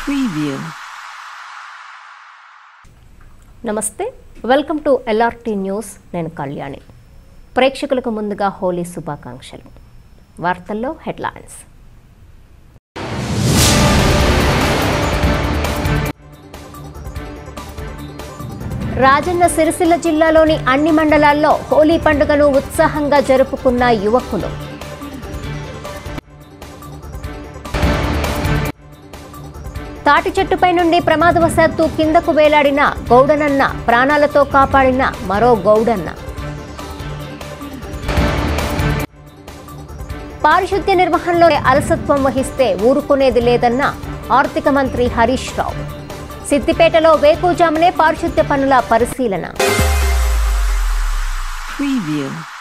Preview. నమస్తే welcome to LRT news నేను కళ్యాణి ప్రేక్షకులకు ముందుగా హోలీ శుభాకాంక్షలు వార్తల్లో హెడ్లైన్స్ రాజన్న సిరిసిల్ల జిల్లాలోని అన్ని మండలాల్లో హోలీ పండుగను ఉత్సాహంగా జరుపుకున్న యువకులు తాటి చెట్టుపై నుండి ప్రమాదవశాత్తు కిందకు వేలాడిన గౌడనన్న ప్రాణాలతో కాపాడిన మరో గౌడన్న పారిశుద్ధ్య నిర్వహణలో అలసత్వం వహిస్తే ఊరుకునేది లేదన్న ఆర్థిక మంత్రి హరీష్ రావు సిద్దిపేటలో వేకుజామునే పారిశుద్ధ్య పనుల పరిశీలన Preview.